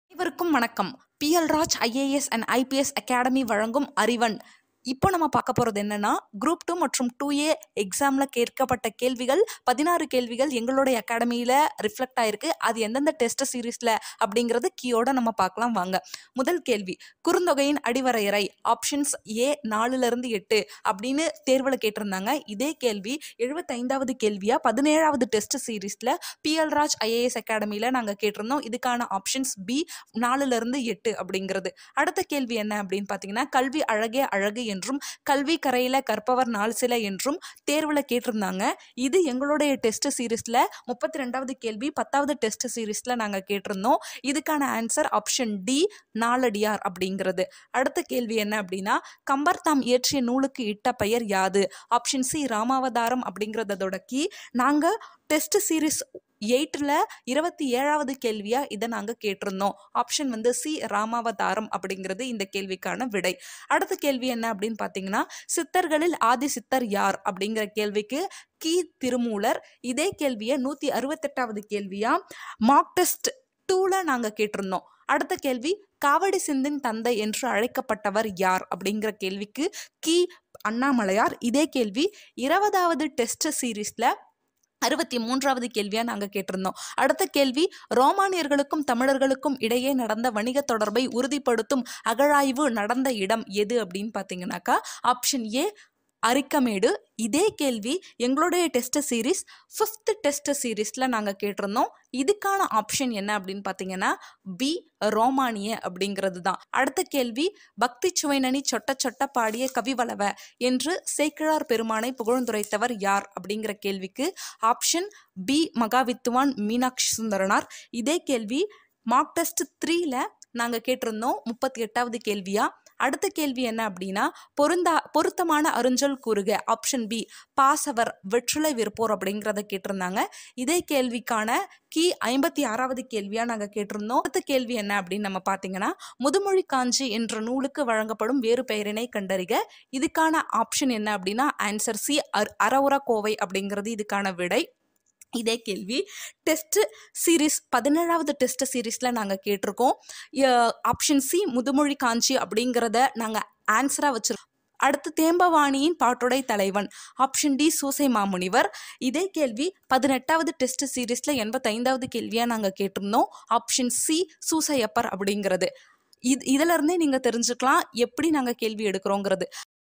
அனைவருக்கும் வணக்கம் PL Raj IAS and IPS Academy வழங்கும் அறிவன் இப்போ நம்ம பார்க்க போகிறது என்னன்னா குரூப் டூ மற்றும் டூ ஏ எக்ஸாமில் கேட்கப்பட்ட கேள்விகள் பதினாறு கேள்விகள் எங்களுடைய அகாடமியில் ரிஃப்ளெக்ட் ஆயிருக்கு அது எந்தெந்த டெஸ்ட் சீரீஸில் அப்படிங்கிறது கீயோட நம்ம பார்க்கலாம் வாங்க முதல் கேள்வி குறுந்தொகையின் அடிவரையறை ஆப்ஷன்ஸ் ஏ நாலுலேருந்து எட்டு அப்படின்னு தேர்வில் கேட்டிருந்தாங்க இதே கேள்வி எழுபத்தைந்தாவது கேள்வியாக பதினேழாவது டெஸ்ட் சீரீஸில் பிஎல் ராஜ் ஐஏஎஸ் அகாடமியில் நாங்கள் கேட்டிருந்தோம் இதுக்கான ஆப்ஷன்ஸ் பி நாலுலேருந்து எட்டு அப்படிங்கிறது அடுத்த கேள்வி என்ன அப்படின்னு பார்த்தீங்கன்னா கல்வி அழகே அழகு என்றும் கல்வி கரையில கற்பவர் நாள் சில என்றும் தேர்வில் கேட்டிருந்தாங்க இது எங்களுடைய டெஸ்ட் சீரீஸில் முப்பத்தி ரெண்டாவது கேள்வி பத்தாவது டெஸ்ட் சீரீஸில் நாங்கள் கேட்டிருந்தோம் இதுக்கான ஆன்சர் ஆப்ஷன் டி நாலடியார் அப்படிங்கிறது அடுத்த கேள்வி என்ன அப்படின்னா கம்பர் தாம் இயற்றிய நூலுக்கு இட்ட பெயர் யாது ஆப்ஷன் சி ராமாவதாரம் அப்படிங்கிறதோட கீ நாங்கள் டெஸ்ட் சீரீஸ் எயிட்டில் இருபத்தி ஏழாவது கேள்வியாக இதை நாங்கள் கேட்டிருந்தோம் ஆப்ஷன் வந்து சி ராமாவதாரம் அப்படிங்கிறது இந்த கேள்விக்கான விடை அடுத்த கேள்வி என்ன அப்படின்னு பார்த்தீங்கன்னா சித்தர்களில் ஆதி சித்தர் யார் அப்படிங்கிற கேள்விக்கு கி திருமூலர் இதே கேள்வியை நூற்றி அறுபத்தெட்டாவது கேள்வியாக மார்க் டெஸ்ட் டூவில் நாங்கள் கேட்டிருந்தோம் அடுத்த கேள்வி காவடி சிந்தின் தந்தை என்று அழைக்கப்பட்டவர் யார் அப்படிங்கிற கேள்விக்கு கி அண்ணாமலையார் இதே கேள்வி இருபதாவது டெஸ்ட் சீரீஸில் அறுபத்தி மூன்றாவது கேள்வியாக நாங்கள் கேட்டிருந்தோம் அடுத்த கேள்வி ரோமானியர்களுக்கும் தமிழர்களுக்கும் இடையே நடந்த வணிக தொடர்பை உறுதிப்படுத்தும் அகழாய்வு நடந்த இடம் எது அப்படின்னு பார்த்தீங்கன்னாக்கா ஆப்ஷன் ஏ அரிக்கமேடு இதே கேள்வி எங்களுடைய டெஸ்ட் சீரீஸ் ஃபிஃப்த் டெஸ்ட் சீரீஸில் நாங்கள் கேட்டிருந்தோம் இதுக்கான ஆப்ஷன் என்ன அப்படின்னு பார்த்தீங்கன்னா பி ரோமானிய அப்படிங்கிறது தான் அடுத்த கேள்வி பக்தி சுவைனனி சொட்ட சொட்ட பாடிய கவிவளவ என்று சேக்கிழார் பெருமானை புகழ்ந்துரைத்தவர் யார் அப்படிங்கிற கேள்விக்கு ஆப்ஷன் பி மகாவித்துவான் மீனாட்சி சுந்தரனார் இதே கேள்வி மார்க் டெஸ்ட் த்ரீல நாங்கள் கேட்டிருந்தோம் முப்பத்தி எட்டாவது கேள்வியா அடுத்த கேள்வி என்ன அப்படின்னா பொருந்தா பொருத்தமான அருஞ்சொல் கூறுக ஆப்ஷன் பி பாசவர் வெற்றிலை விற்போர் அப்படிங்கிறத கேட்டிருந்தாங்க இதே கேள்விக்கான கி ஐம்பத்தி ஆறாவது கேள்வியா நாங்கள் கேட்டிருந்தோம் அடுத்த கேள்வி என்ன அப்படின்னு நம்ம பார்த்தீங்கன்னா முதுமொழி காஞ்சி என்ற நூலுக்கு வழங்கப்படும் வேறு பெயரினை கண்டறிக இதுக்கான ஆப்ஷன் என்ன அப்படின்னா ஆன்சர் சி அர் அறவுர கோவை அப்படிங்கிறது இதுக்கான விடை இதே கேள்வி டெஸ்ட் சீரீஸ் பதினேழாவது டெஸ்ட் சீரீஸில் நாங்கள் கேட்டிருக்கோம் ஆப்ஷன் சி முதுமொழி காஞ்சி அப்படிங்கிறத நாங்கள் ஆன்சராக வச்சிருக்கோம் அடுத்து தேம்பவாணியின் பாட்டுடை தலைவன் ஆப்ஷன் டி சூசை மாமுனிவர் இதே கேள்வி பதினெட்டாவது டெஸ்ட் சீரீஸில் எண்பத்தைந்தாவது கேள்வியாக நாங்கள் கேட்டிருந்தோம் ஆப்ஷன் சி சூசையப்பர் அப்படிங்கிறது இது இதிலிருந்தே நீங்கள் தெரிஞ்சுக்கலாம் எப்படி நாங்கள் கேள்வி எடுக்கிறோங்கிறது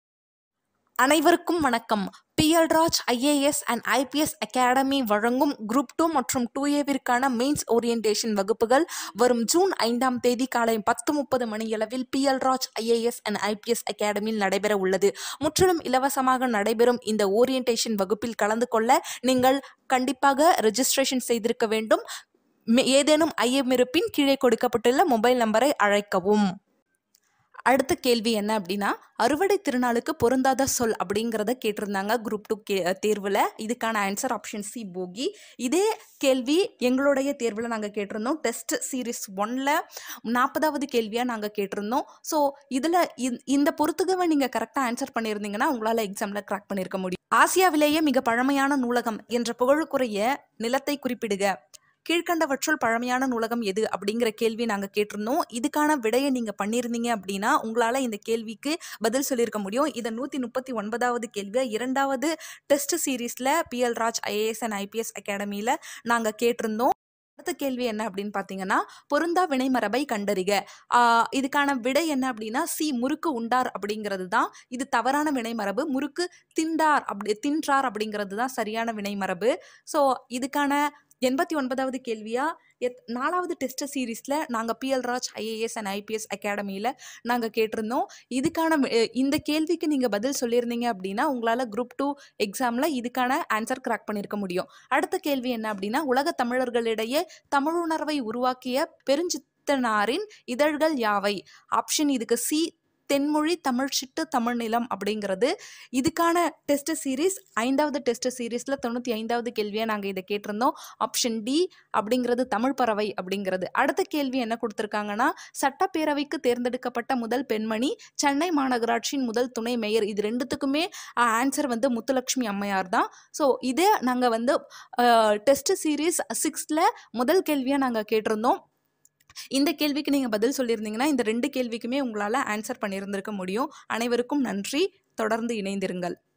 அனைவருக்கும் வணக்கம் PL Raj IAS and IPS Academy வழங்கும் குரூப் டூ மற்றும் டூ ஏவிற்கான மெயின்ஸ் ஓரியன்டேஷன் வகுப்புகள் வரும் ஜூன் ஐந்தாம் தேதி காலை பத்து முப்பது மணியளவில் PL Raj IAS and IPS அகாடமியில் நடைபெற உள்ளது முற்றிலும் இலவசமாக நடைபெறும் இந்த ஓரியன்டேஷன் வகுப்பில் கலந்து கொள்ள நீங்கள் கண்டிப்பாக ரெஜிஸ்ட்ரேஷன் செய்திருக்க வேண்டும் ஏதேனும் ஐயம் இருப்பின் கீழே கொடுக்கப்பட்டுள்ள மொபைல் நம்பரை அழைக்கவும் அடுத்த கேள்வி என்ன அப்படின்னா அறுவடை திருநாளுக்கு பொருந்தாத சொல் அப்படிங்கிறத கேட்டிருந்தாங்க குரூப் டூ கே தேர்வில் இதுக்கான ஆன்சர் ஆப்ஷன் சி போகி இதே கேள்வி எங்களுடைய தேர்வில் நாங்கள் கேட்டிருந்தோம் டெஸ்ட் சீரீஸ் ஒன்ல நாற்பதாவது கேள்வியாக நாங்கள் கேட்டிருந்தோம் ஸோ இதில் இந்த பொறுத்துகவை நீங்கள் கரெக்டாக ஆன்சர் பண்ணியிருந்தீங்கன்னா உங்களால் எக்ஸாமில் கிராக் பண்ணியிருக்க முடியும் ஆசியாவிலேயே மிக பழமையான நூலகம் என்ற புகழுக்குரிய நிலத்தை குறிப்பிடுக கீழ்கண்டவற்றுள் பழமையான நூலகம் எது அப்படிங்கிற கேள்வி நாங்கள் கேட்டிருந்தோம் இதுக்கான விடையை நீங்கள் பண்ணியிருந்தீங்க அப்படின்னா உங்களால் இந்த கேள்விக்கு பதில் சொல்லியிருக்க முடியும் இதை நூற்றி முப்பத்தி ஒன்பதாவது கேள்வியை இரண்டாவது டெஸ்ட் சீரீஸில் PL Raj IAS and IPS அகாடமியில் நாங்கள் கேட்டிருந்தோம் அடுத்த கேள்வி என்ன அப்படின்னு பார்த்தீங்கன்னா பொருந்தா வினைமரபை கண்டறிக இதுக்கான விடை என்ன அப்படின்னா சி முறுக்கு உண்டார் அப்படிங்கிறது தான் இது தவறான வினைமரபு முறுக்கு திண்டார் அப்படி தின்றார் அப்படிங்கிறது தான் சரியான வினைமரபு ஸோ இதுக்கான எண்பத்தி ஒன்பதாவது கேள்வியா எத் நாலாவது டெஸ்ட் சீரீஸில் நாங்கள் PL Raj IAS and IPS அகாடமியில் நாங்கள் கேட்டிருந்தோம் இதுக்கான இந்த கேள்விக்கு நீங்கள் பதில் சொல்லியிருந்தீங்க அப்படின்னா உங்களால் குரூப் டூ எக்ஸாமில் இதுக்கான ஆன்சர் கிராக் பண்ணியிருக்க முடியும் அடுத்த கேள்வி என்ன அப்படின்னா உலக தமிழர்களிடையே தமிழுணர்வை உருவாக்கிய பெருஞ்சித்தனாரின் இதழ்கள் யாவை ஆப்ஷன் இதுக்கு சி தென்மொழி தமிழ் சிட்டு தமிழ் நிலம் அப்படிங்கிறது இதுக்கான டெஸ்ட் சீரீஸ் ஐந்தாவது டெஸ்ட் சீரீஸில் தொண்ணூற்றி ஐந்தாவது கேள்வியாக நாங்கள் இதை கேட்டிருந்தோம் ஆப்ஷன் டி அப்படிங்கிறது தமிழ் பறவை அப்படிங்கிறது அடுத்த கேள்வி என்ன கொடுத்துருக்காங்கன்னா சட்டப்பேரவைக்கு தேர்ந்தெடுக்கப்பட்ட முதல் பெண்மணி சென்னை மாநகராட்சியின் முதல் துணை மேயர் இது ரெண்டுத்துக்குமே ஆன்சர் வந்து முத்துலட்சுமி அம்மையார் தான் ஸோ இதே நாங்கள் வந்து டெஸ்ட் சீரீஸ் சிக்ஸ்த்தில் முதல் கேள்வியாக நாங்கள் கேட்டிருந்தோம் இந்த கேள்விக்கு நீங்கள் பதில் சொல்லியிருந்தீங்கன்னா இந்த ரெண்டு கேள்விக்குமே உங்களால் ஆன்சர் பண்ணியிருந்திருக்க முடியும் அனைவருக்கும் நன்றி தொடர்ந்து இணைந்திருங்கள்